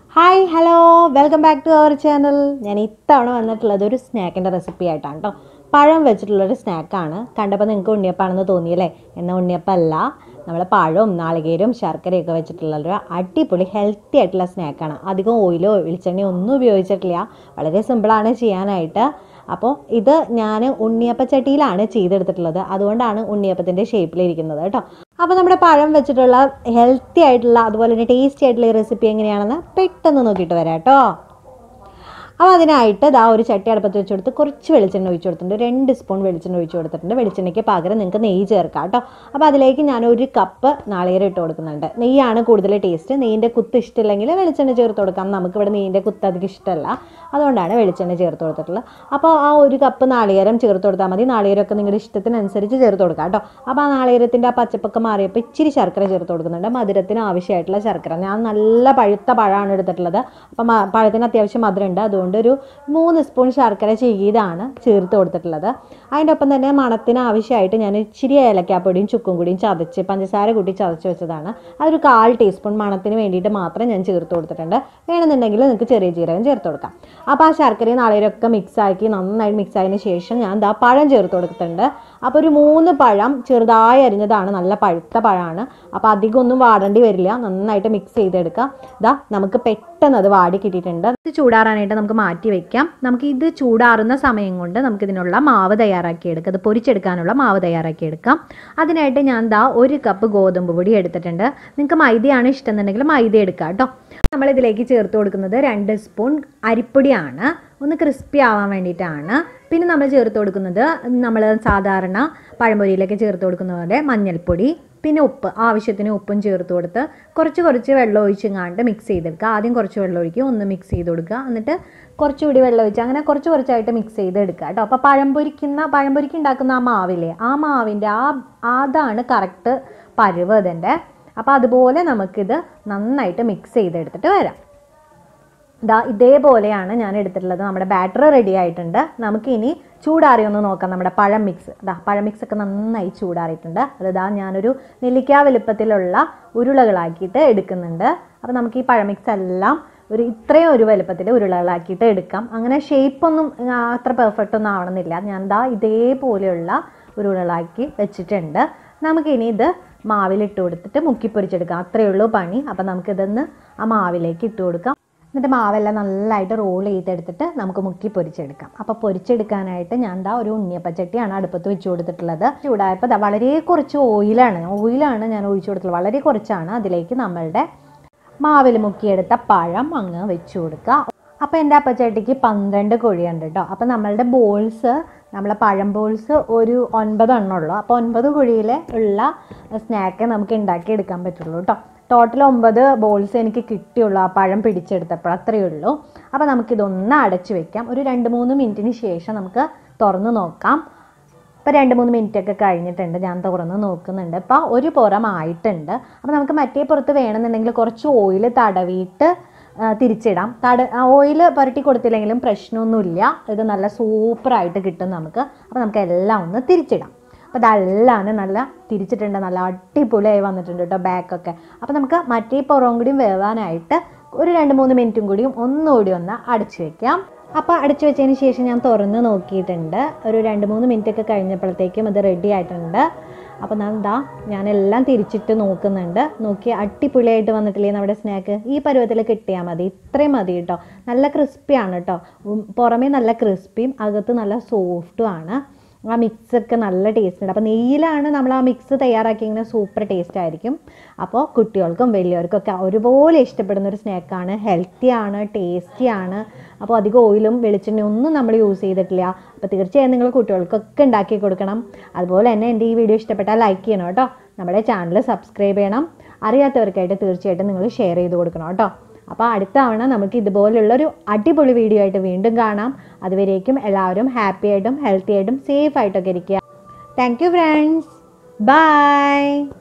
hi hello welcome back to our channel ഞാൻ ഇത്തവണ വന്നിട്ടുള്ളത് ഒരു സ്നാക്കിൻ്റെ റെസിപ്പി ആയിട്ടാണ് കേട്ടോ പഴം വെച്ചിട്ടുള്ളൊരു സ്നാക്കാണ് കണ്ടപ്പോൾ നിങ്ങൾക്ക് ഉണ്ണിയപ്പാണെന്ന് തോന്നിയല്ലേ എന്നാൽ ഉണ്ണിയപ്പമല്ല നമ്മൾ പഴവും നാളികേരവും ശർക്കരയൊക്കെ വെച്ചിട്ടുള്ളൊരു അടിപൊളി ഹെൽത്തി ആയിട്ടുള്ള സ്നാക്കാണ് അധികം ഓയിലോ വെളിച്ചെണ്ണയോ ഒന്നും ഉപയോഗിച്ചിട്ടില്ല വളരെ സിമ്പിളാണ് ചെയ്യാനായിട്ട് അപ്പോൾ ഇത് ഞാൻ ഉണ്ണിയപ്പച്ചട്ടിയിലാണ് ചെയ്തെടുത്തിട്ടുള്ളത് അതുകൊണ്ടാണ് ഉണ്ണിയപ്പത്തിൻ്റെ ഷേപ്പിലിരിക്കുന്നത് കേട്ടോ അപ്പോൾ നമ്മുടെ പഴം വെച്ചിട്ടുള്ള ഹെൽത്തി ആയിട്ടുള്ള അതുപോലെ തന്നെ ടേസ്റ്റി ആയിട്ടുള്ള ഈ റെസിപ്പി എങ്ങനെയാണെന്ന് പെട്ടെന്ന് നോക്കിയിട്ട് വരാം കേട്ടോ അപ്പോൾ അതിനായിട്ട് ദാ ഒരു ചട്ടി അടുപ്പത്ത് വെച്ച് കൊടുത്ത് കുറച്ച് വെളിച്ചെണ്ണ ഒഴിച്ച് കൊടുത്തിട്ടുണ്ട് രണ്ട് സ്പൂൺ വെളിച്ചെണ്ണ ഒഴിച്ച് കൊടുത്തിട്ടുണ്ട് വെളിച്ചെണ്ണയ്ക്ക് പകരം നിങ്ങൾക്ക് നെയ്യ് ചേർക്കാം കേട്ടോ അപ്പോൾ അതിലേക്ക് ഞാൻ ഒരു കപ്പ് നാളികേരം ഇട്ട് കൊടുക്കുന്നുണ്ട് നെയ്യാണ് കൂടുതൽ ടേസ്റ്റ് നെയ്യിൻ്റെ കുത്ത് ഇഷ്ടമില്ലെങ്കിൽ വെളിച്ചെണ്ണ ചേർത്ത് കൊടുക്കാം നമുക്കിവിടെ നെയ്യിൻ്റെ കുത്ത് അധികം ഇഷ്ടമല്ല അതുകൊണ്ടാണ് വെളിച്ചെണ്ണ ചേർത്ത് കൊടുത്തിട്ടുള്ളത് അപ്പോൾ ആ ഒരു കപ്പ് നാളികേരം ചേർത്ത് കൊടുത്താൽ മതി നാളികേരമൊക്കെ നിങ്ങളുടെ ഇഷ്ടത്തിനനുസരിച്ച് ചേർത്ത് കൊടുക്കാം കേട്ടോ അപ്പോൾ ആ നാളികേരത്തിൻ്റെ ആ പച്ചപ്പൊക്കെ മാറിയപ്പോൾ ഇച്ചിരി ശർക്കര ചേർത്ത് കൊടുക്കുന്നുണ്ട് മധുരത്തിന് ആവശ്യമായിട്ടുള്ള ശർക്കര ഞാൻ നല്ല പഴുത്ത പഴമാണ് എടുത്തിട്ടുള്ളത് അപ്പം മ- പഴത്തിന് അത്യാവശ്യം മധുരമുണ്ട് അതുകൊണ്ട് ഒരു മൂന്ന് സ്പൂൺ ശർക്കര ചീകിയതാണ് ചേർത്ത് കൊടുത്തിട്ടുള്ളത് അതിൻ്റെ ഒപ്പം തന്നെ മണത്തിന് ആവശ്യമായിട്ട് ഞാൻ ഇച്ചിരി ഏലക്കാപ്പൊടിയും ചുക്കും കൂടിയും ചതച്ച് പഞ്ചസാര കൂട്ടി ചതച്ച് വെച്ചതാണ് അതൊരു കാൽ ടീസ്പൂൺ മണത്തിന് വേണ്ടിയിട്ട് മാത്രം ഞാൻ ചേർത്ത് കൊടുത്തിട്ടുണ്ട് വേണമെന്നുണ്ടെങ്കിൽ നിങ്ങൾക്ക് ചെറിയ ജീരകം ചേർത്ത് കൊടുക്കാം അപ്പോൾ ആ ശർക്കരയും നാളികേരമൊക്കെ മിക്സ് ആക്കി നന്നായി മിക്സ് ആയതിനു ശേഷം ഞാൻ ദാ പഴം ചേർത്ത് കൊടുത്തിട്ടുണ്ട് അപ്പോൾ ഒരു മൂന്ന് പഴം ചെറുതായി അരിഞ്ഞതാണ് നല്ല പഴുത്ത പഴമാണ് അപ്പോൾ അധികം ഒന്നും വാടേണ്ടി വരില്ല നന്നായിട്ട് മിക്സ് ചെയ്തെടുക്കാം ഇതാ നമുക്ക് പെട്ടെന്ന് അത് വാടി കിട്ടിയിട്ടുണ്ട് ഇത് ചൂടാറാനായിട്ട് നമുക്ക് മാറ്റി വെക്കാം നമുക്ക് ഇത് ചൂടാറുന്ന സമയം കൊണ്ട് നമുക്ക് ഇതിനുള്ള മാവ് തയ്യാറാക്കി എടുക്കാം അത് പൊരിച്ചെടുക്കാനുള്ള മാവ് തയ്യാറാക്കി എടുക്കാം അതിനായിട്ട് ഞാൻ ദാ ഒരു കപ്പ് ഗോതമ്പ് പൊടി എടുത്തിട്ടുണ്ട് നിങ്ങൾക്ക് മൈദയാണ് ഇഷ്ടം എന്നുണ്ടെങ്കിൽ മൈദ എടുക്കാം കേട്ടോ നമ്മളിതിലേക്ക് ചേർത്ത് കൊടുക്കുന്നത് രണ്ട് സ്പൂൺ അരിപ്പൊടിയാണ് ഒന്ന് ക്രിസ്പി ആവാൻ വേണ്ടിയിട്ടാണ് പിന്നെ നമ്മൾ ചേർത്ത് കൊടുക്കുന്നത് നമ്മൾ സാധാരണ പഴംപൊരിയിലൊക്കെ ചേർത്ത് കൊടുക്കുന്ന പോലെ മഞ്ഞൾപ്പൊടി പിന്നെ ഉപ്പ് ആവശ്യത്തിന് ഉപ്പും ചേർത്ത് കൊടുത്ത് കുറച്ച് കുറച്ച് വെള്ളം ഒഴിച്ചെങ്ങാണ്ട് മിക്സ് ചെയ്തെടുക്കുക ആദ്യം കുറച്ച് വെള്ളം ഒഴിക്കുക ഒന്ന് മിക്സ് ചെയ്ത് കൊടുക്കുക എന്നിട്ട് കുറച്ചുകൂടി വെള്ളം ഒഴിച്ച് അങ്ങനെ കുറച്ച് കുറച്ചായിട്ട് മിക്സ് ചെയ്ത് എടുക്കുക കേട്ടോ അപ്പോൾ പഴംപൊരിക്കുന്ന പഴംപൊരിക്ക് ഉണ്ടാക്കുന്ന ആ മാവില്ലേ ആ മാവിൻ്റെ ആ അതാണ് കറക്റ്റ് പരുവ് ഇതിൻ്റെ അപ്പോൾ അതുപോലെ നമുക്കിത് നന്നായിട്ട് മിക്സ് ചെയ്തെടുത്തിട്ട് വരാം ദാ ഇതേപോലെയാണ് ഞാൻ എടുത്തിട്ടുള്ളത് നമ്മുടെ ബാറ്റർ റെഡി ആയിട്ടുണ്ട് നമുക്കിനി ചൂടാറി ഒന്ന് നോക്കാം നമ്മുടെ പഴം മിക്സ് ദാ പഴം മിക്സ് ഒക്കെ നന്നായി ചൂടാറിയിട്ടുണ്ട് അത് ദാ ഞാനൊരു നെല്ലിക്ക വലുപ്പത്തിലുള്ള ഉരുളകളാക്കിയിട്ട് എടുക്കുന്നുണ്ട് അപ്പോൾ നമുക്ക് ഈ പഴം മിക്സ് എല്ലാം ഒരു ഇത്രയും ഒരു വലുപ്പത്തിൽ ഉരുളകളാക്കിയിട്ട് എടുക്കാം അങ്ങനെ ഷേപ്പ് ഒന്നും ആ, അത്ര പെർഫെക്റ്റ് ഒന്നും ആവണമെന്നില്ല ഞാൻ ദാ ഇതേപോലെയുള്ള ഉരുളകളാക്കി വെച്ചിട്ടുണ്ട് നമുക്കിനി ഇത് മാവിലിട്ട് കൊടുത്തിട്ട് മുക്കി പൊരിച്ചെടുക്കാം അത്രയേ ഉള്ളൂ പണി അപ്പം നമുക്കിതൊന്ന് ആ മാവിലേക്ക് ഇട്ട് കൊടുക്കാം എന്നിട്ട് മാവെല്ലാം നല്ലതായിട്ട് റോൾ ചെയ്തെടുത്തിട്ട് നമുക്ക് മുക്കി പൊരിച്ചെടുക്കാം അപ്പോൾ പൊരിച്ചെടുക്കാനായിട്ട് ഞാൻ ദാ ഒരു ഉണ്ണിയപ്പച്ചട്ടിയാണ് അടുപ്പത്ത് വെച്ച് കൊടുത്തിട്ടുള്ളത് ചൂടായപ്പോൾ ദാ വളരെ കുറച്ച് ഓയിലാണ് ഓയിലാണ് ഞാൻ ഒഴിച്ചു കൊടുത്തുള്ളത് വളരെ കുറച്ചാണ് അതിലേക്ക് നമ്മളുടെ മാവിൽ മുക്കിയെടുത്ത പഴം അങ്ങ് വെച്ച് കൊടുക്കുക അപ്പോൾ എൻ്റെ അപ്പച്ചട്ടിക്ക് പന്ത്രണ്ട് കോഴിയുണ്ട് കേട്ടോ അപ്പോൾ നമ്മളുടെ ബോൾസ് നമ്മളെ പഴം ബോൾസ് ഒരു ഒൻപതെണ്ണം ഉള്ളൂ അപ്പോൾ ഒൻപത് കുഴിയിൽ ഉള്ള സ്നാക്ക് നമുക്ക് ഉണ്ടാക്കി എടുക്കാൻ പറ്റുള്ളൂ കേട്ടോ ടോട്ടൽ ഒമ്പത് ബോൾസ് എനിക്ക് കിട്ടിയുള്ളൂ ആ പഴം പിടിച്ചെടുത്തപ്പോൾ അത്രയേ ഉള്ളൂ അപ്പോൾ നമുക്കിതൊന്ന് അടച്ചു വെക്കാം ഒരു രണ്ട് മൂന്ന് മിനിറ്റിന് ശേഷം നമുക്ക് തുറന്ന് നോക്കാം ഇപ്പോൾ രണ്ട് മൂന്ന് മിനിറ്റ് ഒക്കെ കഴിഞ്ഞിട്ടുണ്ട് ഞാൻ തുറന്ന് നോക്കുന്നുണ്ട് ഇപ്പോൾ ഒരു പുറം ആയിട്ടുണ്ട് അപ്പോൾ നമുക്ക് മറ്റേ പുറത്ത് വേണമെന്നുണ്ടെങ്കിൽ കുറച്ച് ഓയിൽ തടവിയിട്ട് ആ, തിരിച്ചിടാം തട ഓയിൽ പുരട്ടി കൊടുത്തില്ലെങ്കിലും പ്രശ്നമൊന്നുമില്ല ഇത് നല്ല സൂപ്പറായിട്ട് കിട്ടും നമുക്ക് അപ്പോൾ നമുക്ക് എല്ലാം ഒന്ന് തിരിച്ചിടാം അപ്പോൾ ഇതെല്ലാം നല്ല തിരിച്ചിട്ടുണ്ട് നല്ല അടിപൊളിയായി വന്നിട്ടുണ്ട് കേട്ടോ ബാക്കൊക്കെ അപ്പോൾ നമുക്ക് മറ്റേ പുറവും കൂടിയും വേവാനായിട്ട് ഒരു രണ്ട് മൂന്ന് മിനിറ്റും കൂടിയും ഒന്നുകൂടി ഒന്ന് അടച്ചു വെക്കാം അപ്പോൾ അടച്ചു വെച്ചതിന് ശേഷം ഞാൻ തുറന്ന് നോക്കിയിട്ടുണ്ട് ഒരു രണ്ട് മൂന്ന് മിനിറ്റ് ഒക്കെ കഴിഞ്ഞപ്പോഴത്തേക്കും ഇത് റെഡി ആയിട്ടുണ്ട് അപ്പോൾ ഞാൻ എന്താ ഞാനെല്ലാം തിരിച്ചിട്ട് നോക്കുന്നുണ്ട് നോക്കി അടിപൊളിയായിട്ട് വന്നിട്ടില്ലേ നമ്മുടെ സ്നാക്ക് ഈ പരുവത്തിൽ കിട്ടിയാൽ മതി ഇത്രയും മതി കേട്ടോ നല്ല ക്രിസ്പിയാണ് കേട്ടോ ഉം, പുറമേ നല്ല ക്രിസ്പിയും അകത്ത് നല്ല സോഫ്റ്റും ആണ് ആ മിക്സ് ഒക്കെ നല്ല ടേസ്റ്റ് ഉണ്ട് അപ്പോൾ നെയ്യിലാണ് നമ്മൾ ആ മിക്സ് തയ്യാറാക്കിയെങ്കിൽ സൂപ്പർ ടേസ്റ്റ് ആയിരിക്കും അപ്പോൾ കുട്ടികൾക്കും വലിയവർക്കൊക്കെ ഒരുപോലെ ഇഷ്ടപ്പെടുന്ന ഒരു സ്നാക്കാണ് ഹെൽത്തി ആണ് ടേസ്റ്റി ആണ് അപ്പോൾ അധികം ഓയിലും വെളിച്ചെണ്ണയും ഒന്നും നമ്മൾ യൂസ് ചെയ്തിട്ടില്ല അപ്പോൾ തീർച്ചയായും നിങ്ങൾ കുട്ടികൾക്കൊക്കെ ഉണ്ടാക്കി കൊടുക്കണം അതുപോലെ തന്നെ എൻ്റെ ഈ വീഡിയോ ഇഷ്ടപ്പെട്ടാൽ ലൈക്ക് ചെയ്യണം കേട്ടോ നമ്മുടെ ചാനൽ സബ്സ്ക്രൈബ് ചെയ്യണം അറിയാത്തവർക്കായിട്ട് തീർച്ചയായിട്ടും നിങ്ങൾ ഷെയർ ചെയ്ത് കൊടുക്കണം കേട്ടോ അപ്പോൾ അടുത്ത തവണ നമുക്ക് ഇതുപോലുള്ളൊരു അടിപൊളി വീഡിയോ ആയിട്ട് വീണ്ടും കാണാം അതുവരേക്കും എല്ലാവരും ഹാപ്പി ആയിട്ടും ഹെൽത്തി ആയിട്ടും സേഫ് ആയിട്ടൊക്കെ ഇരിക്കുക താങ്ക് യു ഫ്രണ്ട്സ് ബൈ